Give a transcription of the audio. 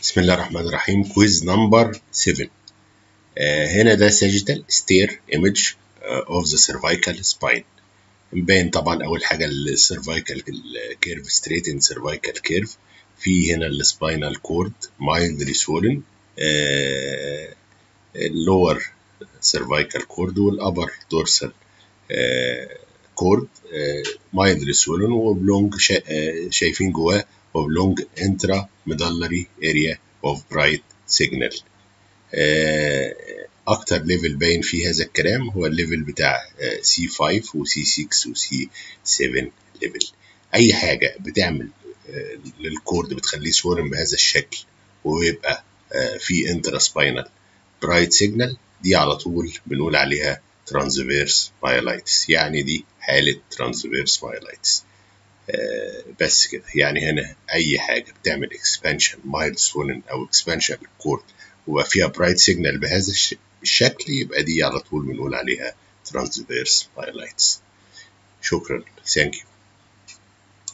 بسم الله الرحمن الرحيم كويز نمبر 7 آه هنا ده ساجيتال ستير ايمج اوف ذا سيرفايكال سباين مبين طبعا اول حاجه السيرفايكال كيرف ستريت ان سيرفايكال كيرف في هنا السباينال كورد مايلدلي سولن اللور سيرفايكال كورد والابر دورسال كورد مايلدلي سولن وبلونج شايفين جواه oblong intramedullary area of bright signal اكتر ليفل باين فيه هذا الكلام هو الليفل بتاع سي 5 وسي 6 وسي 7 ليفل اي حاجه بتعمل للكورد بتخليه سورم بهذا الشكل ويبقى في انترا سباينال برايت سيجنال دي على طول بنقول عليها ترانسفيرس مايلايتس يعني دي حاله ترانسفيرس مايلايتس آه بس كده يعني هنا اي حاجه بتعمل اكسبانشن مايلد سولن او اكسبانشن للكورد وبقى فيها برايت سيجنال بهذا الشكل يبقى دي على طول بنقول عليها ترانسفيرس مايلايتس شكرا ثانك يو